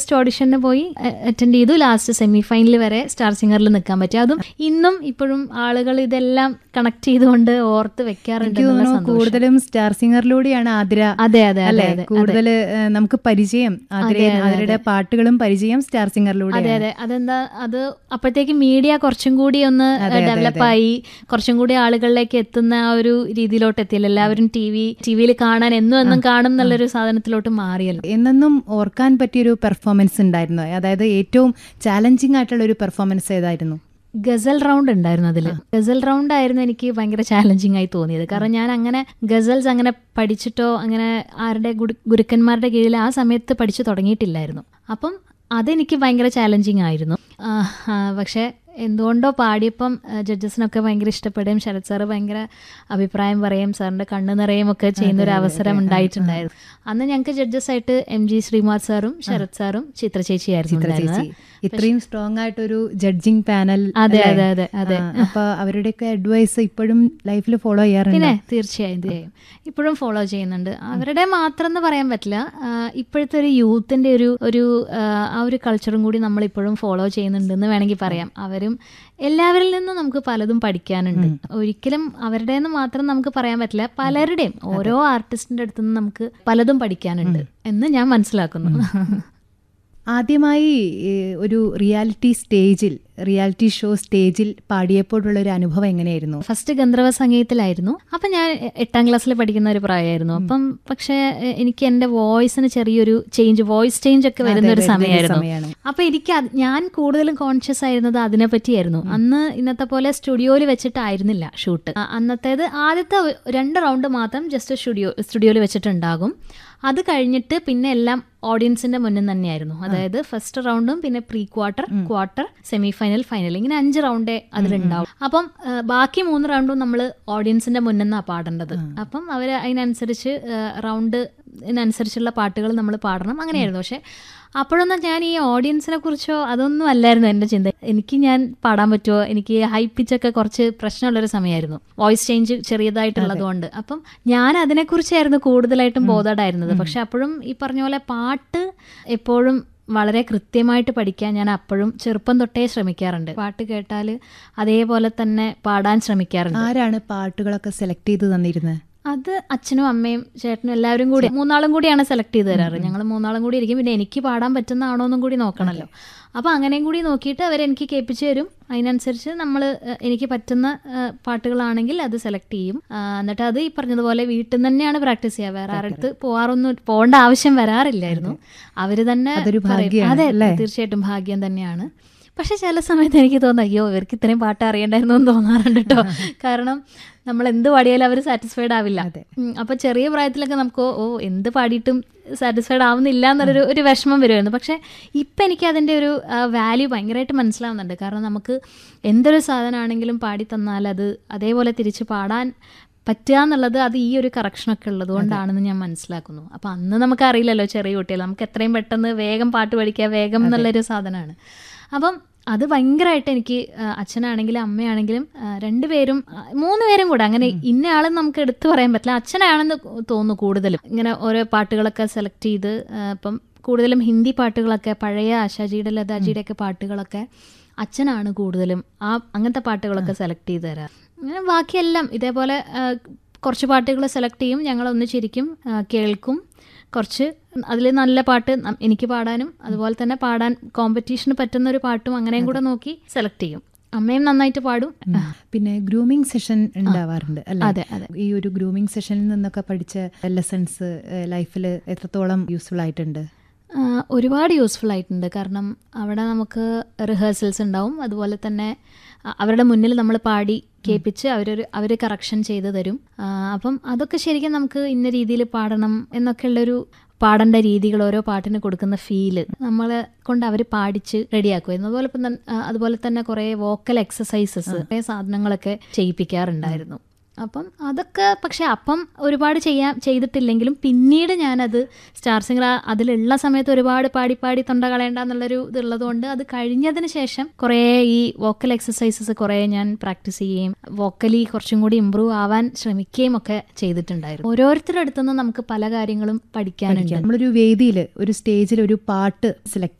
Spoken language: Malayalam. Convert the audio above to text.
ഫസ്റ്റ് ഓഡിഷന് പോയി അറ്റൻഡ് ചെയ്തു ലാസ്റ്റ് സെമി ഫൈനൽ വരെ സ്റ്റാർ സിംഗറിൽ നിൽക്കാൻ പറ്റി അതും ഇന്നും ഇപ്പോഴും ആളുകൾ ഇതെല്ലാം കണക്ട് ചെയ്തുകൊണ്ട് ഓർത്ത് വെക്കാറുണ്ട് എനിക്ക് എന്നുള്ള തോന്നുന്നു സന്തോഷം. കൂടുതലും സ്റ്റാർ സിംഗറിലൂടെയാണ് ആതിര അതെ അതെ അതെ അല്ലെ അതെ കൂടുതൽ നമുക്ക് പരിചയം ആതിരയെ അതെ, ആതിരയുടെ പാട്ടുകളും പരിചയം സ്റ്റാർ സിംഗറിലൂടെ അതെ അതെ അതെന്താ അത് അപ്പോഴത്തേക്ക് മീഡിയ കുറച്ചും കൂടി ഒന്ന് അതെ, അതെ, ഡെവലപ്പായി കുറച്ചും കൂടി ആളുകളിലേക്ക് എത്തുന്ന ആ ഒരു രീതിയിലോട്ട് എത്തിയല്ലോ എല്ലാവരും ടി വി ടി വിയിൽ കാണാൻ എന്നും എന്നും കാണും എന്നുള്ളൊരു സാധനത്തിലോട്ട് മാറിയല്ലോ എന്നെന്നും ഓർക്കാൻ പറ്റിയൊരു പെർഫോമൻസ് ഉണ്ടായിരുന്നു അതായത് ഏറ്റവും ചാലഞ്ചിങ് ആയിട്ടുള്ള ഒരു പെർഫോമൻസ് ഏതായിരുന്നു ഗസൽ റൗണ്ട് ഉണ്ടായിരുന്നു അതിൽ ഗസൽ റൗണ്ട് ആയിരുന്നു എനിക്ക് ഭയങ്കര ചാലഞ്ചിങ് ആയി തോന്നിയത് കാരണം ഞാൻ അങ്ങനെ ഗസൽസ് അങ്ങനെ പഠിച്ചിട്ടോ അങ്ങനെ ആരുടെ ഗുരു- ഗുരുക്കന്മാരുടെ കീഴിൽ ആ സമയത്ത് പഠിച്ചു തുടങ്ങിയിട്ടില്ലായിരുന്നു അപ്പം അതെനിക്ക് ഭയങ്കര ചാലഞ്ചിങ് ആയിരുന്നു ആ, ആ, പക്ഷേ എന്തുകൊണ്ടോ പാടിയപ്പം ജഡ്ജസിനൊക്കെ ഭയങ്കര ഇഷ്ടപ്പെടുകയും ശരത് സാറ് ഭയങ്കര അഭിപ്രായം പറയും സാറിന്റെ കണ്ണു നിറയും ഒക്കെ ചെയ്യുന്ന ഒരു അവസരം ഉണ്ടായിട്ടുണ്ടായിരുന്നു അന്ന് ഞങ്ങൾക്ക് ജഡ്ജസ് ആയിട്ട് എം ജി ശ്രീകുമാർ സാറും ശരത് സാറും ചിത്ര ചേച്ചിയായിരുന്നു ചിത്ര ചേച്ചി ഉണ്ടായിരുന്നത് ഇത്രയും സ്ട്രോങ് ആയിട്ടൊരു ജഡ്ജിങ് പാനൽ അതെ അതെ അതെ അതെ അപ്പൊ അവരുടെയൊക്കെ അഡ്വൈസ് ഇപ്പോഴും ലൈഫിൽ ഫോളോ ചെയ്യാറുണ്ട് പിന്നെ തീർച്ചയായും തീർച്ചയായും ഇപ്പോഴും ഫോളോ ചെയ്യുന്നുണ്ട് അവരുടെ മാത്രം എന്ന് പറയാൻ പറ്റില്ല ആ, ഇപ്പോഴത്തെ ഒരു യൂത്തിന്റെ ഒരു ഒരു ആ, ആ ഒരു കൾച്ചറും കൂടി നമ്മൾ ഇപ്പോഴും ഫോളോ ചെയ്യുന്നുണ്ടെന്ന് വേണമെങ്കിൽ പറയാം അവരും എല്ലാവരിൽ നിന്നും നമുക്ക് പലതും പഠിക്കാനുണ്ട് ഒരിക്കലും അവരുടെ നിന്ന് മാത്രം നമുക്ക് പറയാൻ പറ്റില്ല പലരുടെയും ഓരോ ആർട്ടിസ്റ്റിന്റെ അടുത്ത് നിന്ന് നമുക്ക് പലതും പഠിക്കാനുണ്ട് എന്ന് ഞാൻ മനസ്സിലാക്കുന്നു ആദ്യമായി ഏഹ്, ഒരു റിയാലിറ്റി സ്റ്റേജിൽ റിയാലിറ്റി ഷോ സ്റ്റേജിൽ പാടിയപ്പോഴുള്ള ഒരു അനുഭവം എങ്ങനെയായിരുന്നു ഫസ്റ്റ് ഗന്ധർവ സംഗീതത്തിലായിരുന്നു അപ്പം ഞാൻ എട്ടാം ക്ലാസ്സിൽ പഠിക്കുന്ന ഒരു പ്രായമായിരുന്നു അപ്പം പക്ഷേ എ- എനിക്ക് എൻ്റെ വോയിസിന് ചെറിയൊരു ചേഞ്ച് വോയിസ് ചേഞ്ച് ഒക്കെ വരുന്ന ഒരു വരുന്ന ഒരു സമയമായിരുന്നു സമയമാണ്. അപ്പൊ എനിക്ക് അത് ഞാൻ കൂടുതലും കോൺഷ്യസ് ആയിരുന്നത് അതിനെ പറ്റിയായിരുന്നു അന്ന് ഇന്നത്തെ പോലെ സ്റ്റുഡിയോയിൽ വെച്ചിട്ടായിരുന്നില്ല ഷൂട്ട് അ- അന്നത്തേത് ആദ്യത്തെ ഒ- രണ്ട് റൗണ്ട് മാത്രം ജസ്റ്റ് സ്റ്റുഡിയോ സ്റ്റുഡിയോയിൽ വെച്ചിട്ടുണ്ടാകും അത് കഴിഞ്ഞിട്ട് പിന്നെ എല്ലാം ഓഡിയൻസിന്റെ മുന്നിൽ തന്നെയായിരുന്നു അതായത് ഫസ്റ്റ് റൗണ്ടും പിന്നെ pre quarter quarter semi final final ഇങ്ങനെ അഞ്ച് റൗണ്ടേ അതിലുണ്ടാവും അപ്പം ആ, ബാക്കി മൂന്ന് റൗണ്ടും നമ്മൾ ഓഡിയൻസിന്റെ മുന്നിൽ നിന്നാണ് പാടേണ്ടത് അപ്പം അവർ അതിനനുസരിച്ച് റൗണ്ട് ഇതിനനുസരിച്ചുള്ള പാട്ടുകൾ നമ്മൾ പാടണം അങ്ങനെയായിരുന്നു പക്ഷെ അപ്പോഴൊന്നും ഞാൻ ഈ ഓഡിയൻസിനെ കുറിച്ചോ അതൊന്നും അല്ലായിരുന്നു എൻ്റെ ചിന്ത എനിക്ക് ഞാൻ പാടാൻ പറ്റുമോ എനിക്ക് ഹൈ പിച്ചൊക്കെ കുറച്ച് പ്രശ്നമുള്ളൊരു സമയമായിരുന്നു വോയിസ് ചേഞ്ച് ചെറിയതായിട്ടുള്ളത് കൊണ്ട് അപ്പം ഞാൻ അതിനെക്കുറിച്ചായിരുന്നു കൂടുതലായിട്ടും ബോധമായിരുന്നത് പക്ഷെ അപ്പോഴും ഈ പറഞ്ഞ പോലെ പാട്ട് എപ്പോഴും വളരെ കൃത്യമായിട്ട് പഠിക്കാൻ ഞാൻ അപ്പോഴും ചെറുപ്പം തൊട്ടേ ശ്രമിക്കാറുണ്ട് പാട്ട് കേട്ടാൽ അതേപോലെ തന്നെ പാടാൻ ശ്രമിക്കാറുണ്ട് ആരാണ് പാട്ടുകളൊക്കെ സെലക്ട് ചെയ്ത് തന്നിരുന്നത് അത് അച്ഛനും അമ്മയും ചേട്ടനും എല്ലാവരും കൂടി മൂന്നാളും കൂടിയാണ് സെലക്ട് ചെയ്ത് തരാറ് ഞങ്ങൾ മൂന്നാളും കൂടി ഇരിക്കും പിന്നെ എനിക്ക് പാടാൻ പറ്റുന്നതാണോ എന്നും കൂടി നോക്കണമല്ലോ അപ്പോൾ അങ്ങനെയും കൂടി നോക്കിയിട്ട് അവരെനിക്ക് കേൾപ്പിച്ച് തരും അതിനനുസരിച്ച് നമ്മൾ എനിക്ക് പറ്റുന്ന ആ, പാട്ടുകളാണെങ്കിൽ അത് സെലക്ട് ചെയ്യും ആ, എന്നിട്ട് അത് ഈ പറഞ്ഞതുപോലെ വീട്ടിൽ നിന്ന് തന്നെയാണ് പ്രാക്ടീസ് ചെയ്യുക വേറെ ആരടുത്ത് പോകാറൊന്നും പോകേണ്ട ആവശ്യം വരാറില്ലായിരുന്നു അവർ തന്നെ അതൊരു പറയും. ഭാഗ്യാണ്, അതെ അല്ലേ? തീർച്ചയായിട്ടും ഭാഗ്യം തന്നെയാണ് പക്ഷെ ചില സമയത്ത് എനിക്ക് തോന്നുന്നു അയ്യോ ഇവർക്ക് ഇത്രയും പാട്ട് അറിയണ്ടായിരുന്നു എന്ന് തോന്നാറുണ്ട് കേട്ടോ കാരണം നമ്മൾ എന്ത് പാടിയാലും അവർ സാറ്റിസ്ഫൈഡ് ആവില്ല ഉം, അപ്പൊ ചെറിയ പ്രായത്തിലൊക്കെ നമുക്ക് ഓ എന്ത് പാടിയിട്ടും സാറ്റിസ്ഫൈഡ് ആവുന്നില്ല എന്നുള്ളൊരു ഒരു വിഷമം വരുമായിരുന്നു പക്ഷെ ഇപ്പം എനിക്ക് അതിൻ്റെ ഒരു വാല്യൂ ഭയങ്കരമായിട്ട് മനസ്സിലാവുന്നുണ്ട് കാരണം നമുക്ക് എന്തൊരു സാധനമാണെങ്കിലും പാടി തന്നാൽ അത് അതേപോലെ തിരിച്ച് പാടാൻ പറ്റുക എന്നുള്ളത് അത് ഈ ഒരു കറക്ഷനൊക്കെ ഉള്ളത് കൊണ്ടാണെന്ന് ഞാൻ മനസ്സിലാക്കുന്നു അപ്പം അന്ന് നമുക്ക് അറിയില്ലല്ലോ ചെറിയ കുട്ടികൾ നമുക്ക് എത്രയും പെട്ടെന്ന് വേഗം പാട്ട് പഠിക്കുക വേഗം എന്നുള്ളൊരു സാധനമാണ് അപ്പം അത് ഭയങ്കരമായിട്ട് എനിക്ക് ആ, അച്ഛനാണെങ്കിലും അമ്മയാണെങ്കിലും ആ, രണ്ടുപേരും ആ, മൂന്ന് പേരും കൂടെ അങ്ങനെ ഇന്ന ആളെന്ന് നമുക്ക് എടുത്തു പറയാൻ പറ്റില്ല അച്ഛനാണെന്ന് തോന്നുന്നു കൂടുതലും ഇങ്ങനെ ഓരോ പാട്ടുകളൊക്കെ സെലക്ട് ചെയ്ത് ആ, ഇപ്പം കൂടുതലും ഹിന്ദി പാട്ടുകളൊക്കെ പഴയ ആശാജിയുടെ ലതാജിയുടെ ഒക്കെ പാട്ടുകളൊക്കെ അച്ഛനാണ് കൂടുതലും ആ അങ്ങനത്തെ പാട്ടുകളൊക്കെ സെലക്ട് ചെയ്ത് തരാറ് അങ്ങനെ ബാക്കിയെല്ലാം ഇതേപോലെ ആ, കുറച്ച് പാട്ടുകൾ സെലക്ട് ചെയ്യും ഞങ്ങൾ ഒന്നിച്ചിരിക്കും ആ, കേൾക്കും കുറച്ച് അതിൽ നല്ല പാട്ട് നം- എനിക്ക് പാടാനും അതുപോലെ തന്നെ പാടാൻ കോമ്പറ്റീഷന് പറ്റുന്ന ഒരു പാട്ടും അങ്ങനെയും കൂടെ നോക്കി സെലക്ട് ചെയ്യും അമ്മയും നന്നായിട്ട് പാടും പിന്നെ ഗ്രൂമിംഗ് സെഷൻ ഉണ്ടാവാറുണ്ട് അല്ലെ അതെ, അതെ. ഈ ഒരു ഗ്രൂമിംഗ് സെഷനിൽ നിന്നൊക്കെ പഠിച്ച ലെസൺസ് ലൈഫിൽ എത്രത്തോളം യൂസ്ഫുൾ ആയിട്ടുണ്ട് ആ, ഒരുപാട് യൂസ്ഫുൾ ആയിട്ടുണ്ട് കാരണം അവിടെ നമുക്ക് റിഹേഴ്സൽസ് ഉണ്ടാവും അതുപോലെ തന്നെ അ- അവരുടെ മുന്നിൽ നമ്മൾ പാടി കേൾപ്പിച്ച് അവരൊരു അവർ കറക്ഷൻ ചെയ്ത് തരും ആ, അപ്പം അതൊക്കെ ശരിക്കും നമുക്ക് ഇന്ന രീതിയിൽ പാടണം എന്നൊക്കെയുള്ളൊരു പാടേണ്ട രീതികൾ ഓരോ പാട്ടിന് കൊടുക്കുന്ന ഫീല് നമ്മളെ കൊണ്ട് അവർ പാടിച്ച് റെഡിയാക്കും എന്നതുപോലെ ഇപ്പം തൻ- ആ, അതുപോലെ തന്നെ കുറേ വോക്കൽ എക്സസൈസസ് കുറേ സാധനങ്ങളൊക്കെ ചെയ്യിപ്പിക്കാറുണ്ടായിരുന്നു അപ്പം അതൊക്കെ പക്ഷെ അപ്പം ഒരുപാട് ചെയ്യാൻ ചെയ്തിട്ടില്ലെങ്കിലും പിന്നീട് ഞാനത് സ്റ്റാർ സിംഗർ അതിലുള്ള സമയത്ത് ഒരുപാട് പാടി പാടി തൊണ്ട കളയണ്ട എന്നുള്ളൊരു ഇതുള്ളത് കൊണ്ട് അത് കഴിഞ്ഞതിന് ശേഷം കുറേ ഈ വോക്കൽ എക്സസൈസസ് കുറേ ഞാൻ പ്രാക്ടീസ് ചെയ്യുകയും വോക്കലി കുറച്ചും കൂടി ഇമ്പ്രൂവ് ആവാൻ ശ്രമിക്കുകയും ഒക്കെ ചെയ്തിട്ടുണ്ടായിരുന്നു ഓരോരുത്തരുടെ അടുത്തുനിന്ന് നമുക്ക് പല കാര്യങ്ങളും പഠിക്കാനുണ്ട് നമ്മളൊരു വേദിയിൽ ഒരു സ്റ്റേജിൽ ഒരു പാട്ട് സെലക്ട്